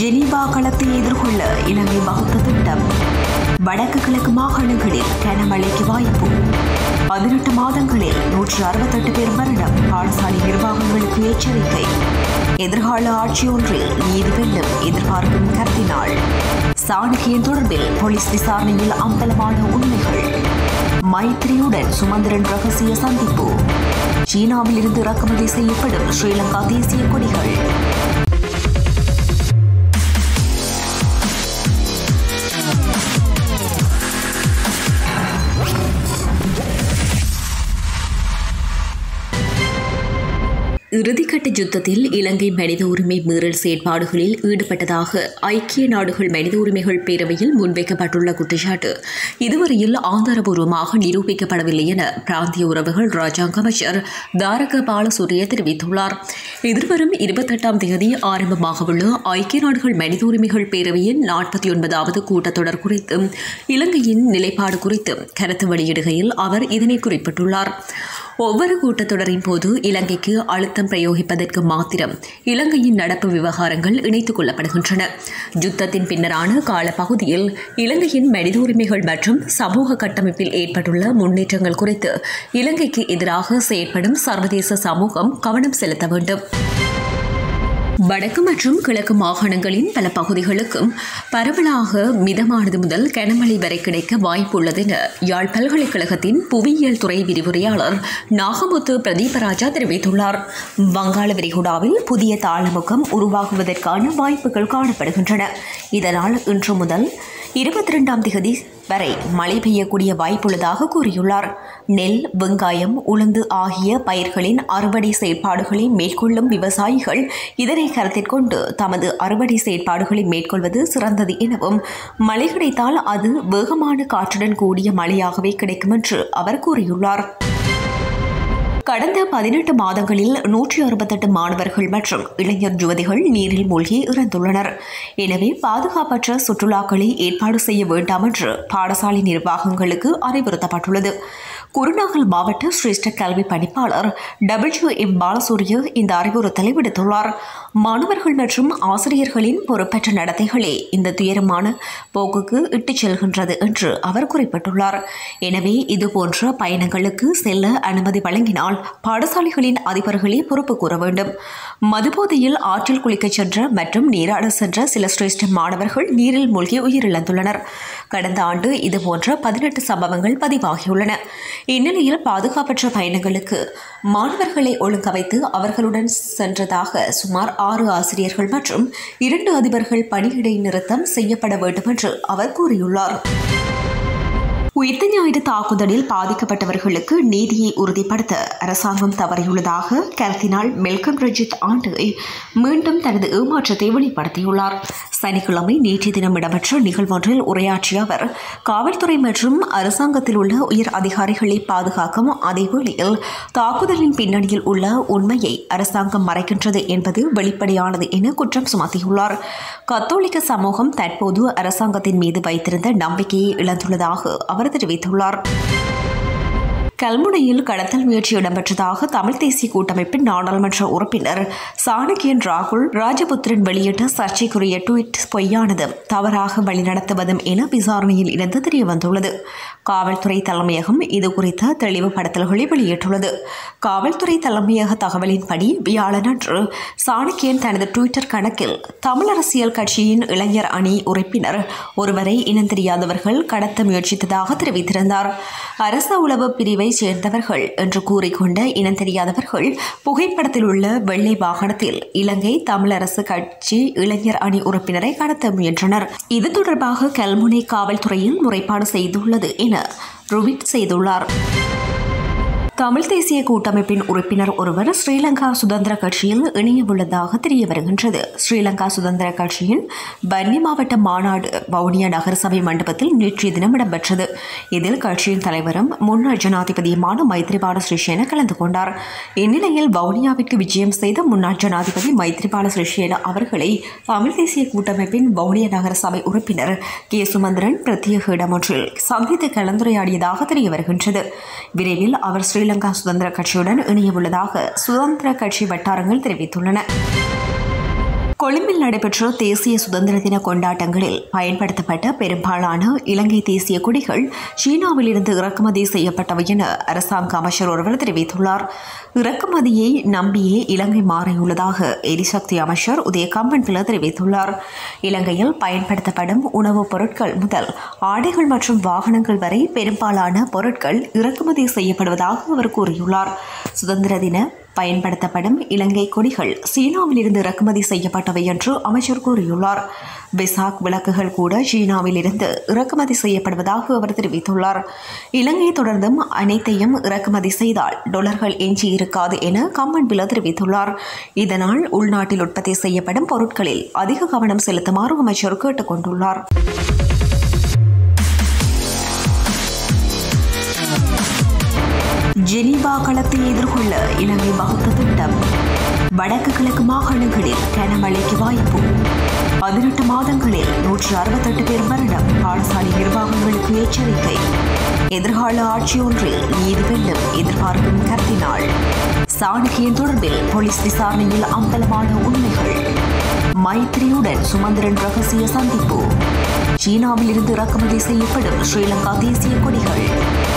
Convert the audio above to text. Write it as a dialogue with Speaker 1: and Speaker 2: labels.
Speaker 1: Geneva களத்தை எதிர்கொள்ள இலங்கை வகுத்த திட்டம் வடக்கு கிழக்கு மாகாணங்களில் கனமழைக்கு வாய்ப்பு பதினெட்டு மாதங்களில் நூற்றி அறுபத்தெட்டு பேர் மரணம் பாடசாலை நிர்வாகங்களுக்கு எச்சரிக்கை எதிர்கால ஆட்சி ஒன்றில் நீதி வெல்லும் எதிர்பார்க்கும் கருத்தினாள் சாணக்கியன் தொடர்பில் போலீஸ் விசாரணையில் அம்பலமான உண்மைகள் மைத்ரியுடன் சுமந்திரன் ரகசிய சந்திப்பு சீனாவில் இருந்து இறக்குமதி செய்யப்படும் ஸ்ரீலங்கா தேசிய கொடிகள் இறுதிக்கட்ட யுத்தத்தில் இலங்கை மனித உரிமை மீறல் செயற்பாடுகளில் ஈடுபட்டதாக ஐக்கிய நாடுகள் மனித உரிமைகள் பேரவையில் முன்வைக்கப்பட்டுள்ள குற்றச்சாட்டு இதுவரையில் ஆதாரபூர்வமாக நிரூபிக்கப்படவில்லை என பிராந்திய உறவுகள் ராஜாங்க அமைச்சர் தாரக பாலசூரிய தெரிவித்துள்ளார் எதிர்வரும் இருபத்தெட்டாம் தேதி ஆரம்பமாகவுள்ள ஐக்கிய நாடுகள் மனித உரிமைகள் பேரவையின் நாற்பத்தி ஒன்பதாவது கூட்டத்தொடர் குறித்து இலங்கையின் நிலைப்பாடு குறித்து கருத்து வெளியிடுகையில் அவர் இதனை குறிப்பிட்டுள்ளார் ஒவ்வொரு கூட்டத்தொடரின் போது இலங்கைக்கு அழுத்தம் பிரயோகிப்பதற்கு மாத்திரம் இலங்கையின் நடப்பு விவகாரங்கள் இணைத்துக் கொள்ளப்படுகின்றன யுத்தத்தின் பின்னரான காலப்பகுதியில் இலங்கையின் மனித உரிமைகள் மற்றும் சமூக கட்டமைப்பில் ஏற்பட்டுள்ள முன்னேற்றங்கள் குறித்து இலங்கைக்கு எதிராக செயற்படும் சர்வதேச சமூகம் கவனம் செலுத்த வேண்டும் வடக்கு மற்றும் கிழக்கு மாகாணங்களின் பல பகுதிகளுக்கும் பரவலாக மிதமானது முதல் கனமழை வரை கிடைக்க வாய்ப்புள்ளது என யாழ் பல்கலைக்கழகத்தின் புவியியல் துறை விரிவுரையாளர் நாகமுத்து பிரதீபராஜா தெரிவித்துள்ளார் வங்காள விரிகுடாவில் புதிய தாளமுகம் உருவாகுவதற்கான வாய்ப்புகள் காணப்படுகின்றன இதனால் இன்று முதல் இருபத்தி ரெண்டாம் தேதி வரை மழை பெய்யக்கூடிய வாய்ப்புள்ளதாக கூறியுள்ளார் நெல் வெங்காயம் உளுந்து ஆகிய பயிர்களின் அறுவடை செயற்பாடுகளை மேற்கொள்ளும் விவசாயிகள் இதனை கருத்தில் கொண்டு தமது அறுவடை செயற்பாடுகளை மேற்கொள்வது சிறந்தது எனவும் மழை கிடைத்தால் அது வேகமான காற்றுடன் கூடிய மழையாகவே கிடைக்கும் என்று அவர் கூறியுள்ளார் கடந்த பதினெட்டு மாதங்களில் நூற்றி அறுபத்தெட்டு மாணவர்கள் மற்றும் இளைஞர் யுவதிகள் நீரில் மூழ்கி இறந்துள்ளனர் எனவே பாதுகாப்பற்ற சுற்றுலாக்களை ஏற்பாடு செய்ய வேண்டாம் என்று பாடசாலை நிர்வாகங்களுக்கு அறிவுறுத்தப்பட்டுள்ளது குருநாகல் மாவட்ட சிரேஷ்ட கல்வி பணிப்பாளர் டபிள்யூ எம் பாலசூரிய இந்த அறிவுறுத்தலை விடுத்துள்ளார் மாணவர்கள் மற்றும் ஆசிரியர்களின் பொறுப்பற்ற நடத்தைகளே இந்த துயரமான போக்குக்கு இட்டுச் செல்கின்றது என்று அவர் குறிப்பிட்டுள்ளார் எனவே இதுபோன்ற பயணங்களுக்கு செல்ல அனுமதி வழங்கினால் பாடசாலைகளின் அதிபர்களே பொறுப்பு கூற வேண்டும் மதுபோதையில் ஆற்றில் குளிக்கச் சென்ற மற்றும் நீராட சென்ற சில சிரேஷ்ட மாணவர்கள் நீரில் மூழ்கி உயிரிழந்துள்ளனர் கடந்த ஆண்டு இதுபோன்ற பதினெட்டு சம்பவங்கள் பதிவாகியுள்ளன இந்நிலையில் பாதுகாப்பற்ற பயணங்களுக்கு மாணவர்களை ஒழுங்கமைத்து அவர்களுடன் சென்றதாக சுமார் ஆறு ஆசிரியர்கள் மற்றும் இரண்டு அதிபர்கள் பணியிடை நிறுத்தம் செய்யப்பட வேண்டும் என்று அவர் கூறியுள்ளார் உயிர்த்த ஞாயிறு தாக்குதலில் பாதிக்கப்பட்டவர்களுக்கு நீதியை உறுதிப்படுத்த அரசாங்கம் தவறியுள்ளதாக கருத்தினால் மெல்கம் ரஜித் ஆண்டு மீண்டும் தனது ஏமாற்றத்தை வெளிப்படுத்தியுள்ளார் சனிக்கிழமை நேற்றைய தினம் இடம்பெற்ற நிகழ்வொன்றில் உரையாற்றிய அவர் காவல்துறை மற்றும் அரசாங்கத்தில் உள்ள உயர் அதிகாரிகளை பாதுகாக்கும் அதேவேளையில் தாக்குதலின் பின்னணியில் உள்ள உண்மையை அரசாங்கம் மறைக்கின்றது என்பது வெளிப்படையானது என குற்றம் சுமத்தியுள்ளார் கத்தோலிக்க சமூகம் தற்போது அரசாங்கத்தின் மீது வைத்திருந்த நம்பிக்கையை இழந்துள்ளதாக அவர் தெரிவித்துள்ளார் கல்முனையில் கடத்தல் முயற்சி இடம்பெற்றதாக தமிழ் தேசிய கூட்டமைப்பின் நாடாளுமன்ற உறுப்பினர் சாணக்கியன் ராகுல் ராஜபுத்திரன் வெளியிட்ட சர்ச்சைக்குரிய ட்வீட் பொய்யானதும் தவறாக வழிநடத்துவதும் என விசாரணையில் இருந்து தெரியவந்துள்ளது காவல்துறை தலைமையகம் இது குறித்த தெளிவுபடுத்தல்களை வெளியிட்டுள்ளது காவல்துறை தலைமையக தகவலின்படி வியாழனன்று சாணக்கியன் தனது ட்விட்டர் கணக்கில் தமிழ் அரசியல் கட்சியின் இளைஞர் அணி உறுப்பினர் ஒருவரை இனம் தெரியாதவர்கள் கடத்த முயற்சித்ததாக தெரிவித்திருந்தார் அரச உளவு பிரிவை சேர்ந்தவர்கள் என்று கூறிக்கொண்ட இனம் தெரியாதவர்கள் புகைப்படத்தில் உள்ள வெள்ளை வாகனத்தில் இலங்கை தமிழரசு கட்சி இளைஞர் அணி உறுப்பினரை கடத்த முயன்றனர் இது தொடர்பாக கல்முனை காவல்துறையில் முறைப்பாடு செய்துள்ளது என ருவிட் செய்துள்ளார் தமிழ் தேசிய கூட்டமைப்பின் உறுப்பினர் ஒருவர் ஸ்ரீலங்கா சுதந்திர கட்சியில் இணையவுள்ளதாக தெரிய வருகின்றது ஸ்ரீலங்கா சுதந்திர கட்சியின் பன்னி மாவட்ட மாநாடு வவுனியா நகரசபை மண்டபத்தில் நேற்றைய தினம் இடம்பெற்றது இதில் கட்சியின் தலைவரும் முன்னாள் ஜனாதிபதியுமான மைத்ரிபால சிறிசேன கலந்து கொண்டார் இந்நிலையில் வவுனியாவிற்கு விஜயம் செய்த முன்னாள் ஜனாதிபதி மைத்ரிபால சிறிசேன அவர்களை தமிழ் தேசிய கூட்டமைப்பின் வவுனியா நகரசபை உறுப்பினர் கே சுமந்திரன் பிரத்யேக இடமொன்றில் சந்தித்து கலந்துரையாடியதாக தெரிய வருகின்றது விரைவில் அவர் ஸ்ரீலங்கா சுதந்திர கட்சியுடன் இணையவுள்ளதாக சுதந்திர கட்சி வட்டாரங்கள் தெரிவித்துள்ளன கொழும்பில் நடைபெற்ற தேசிய சுதந்திர தின கொண்டாட்டங்களில் பயன்படுத்தப்பட்ட பெரும்பாலான இலங்கை தேசிய கொடிகள் சீனாவிலிருந்து இறக்குமதி செய்யப்பட்டவை என அரசாங்க அமைச்சர் ஒருவர் தெரிவித்துள்ளார் இறக்குமதியை நம்பியே இலங்கை மாறியுள்ளதாக எரிசக்தி அமைச்சர் உதய கம்பன்பில தெரிவித்துள்ளார் இலங்கையில் பயன்படுத்தப்படும் உணவுப் பொருட்கள் முதல் ஆடைகள் மற்றும் வாகனங்கள் வரை பெரும்பாலான பொருட்கள் இறக்குமதி செய்யப்படுவதாக அவர் கூறியுள்ளார் சுதந்திர தின பயன்படுத்தப்படும் இலங்கை கொடிகள் சீனாவில் இருந்து இறக்குமதி செய்யப்பட்டவை என்று அமைச்சர் கூறியுள்ளார் பெசாக் விளக்குகள் கூட சீனாவில் இருந்து இறக்குமதி செய்யப்படுவதாக அவர் தெரிவித்துள்ளார் இலங்கை தொடர்ந்தும் அனைத்தையும் இறக்குமதி செய்தால் டொலர்கள் எஞ்சி இருக்காது என கம்மன் பில தெரிவித்துள்ளார் இதனால் உள்நாட்டில் உற்பத்தி செய்யப்படும் பொருட்களில் அதிக கவனம் செலுத்துமாறு அமைச்சர் கேட்டுக் கொண்டுள்ளார் ஜெனீவா களத்தை எதிர்கொள்ள இலங்கை வகுத்த திட்டம் வடக்கு கிழக்கு மாகாணங்களில் கனமழைக்கு வாய்ப்பு பதினெட்டு மாதங்களில் நூற்று அறுபத்தெட்டு பேர் மரணம் பாடசாலை நிர்வாகங்களுக்கு எச்சரிக்கை எதிர்கால ஆட்சி ஒன்றில் நீதி வெல்லும் எதிர்பார்க்கும் கருத்தினாள் சாணக்கியன் தொடர்பில் போலீஸ் விசாரணையில் அம்பலமான உண்மைகள் மைத்ரியுடன் சுமந்திரன் ரகசிய சந்திப்பு சீனாவில் இருந்து இறக்குமதி செய்யப்படும் ஸ்ரீலங்கா தேசிய கொடிகள்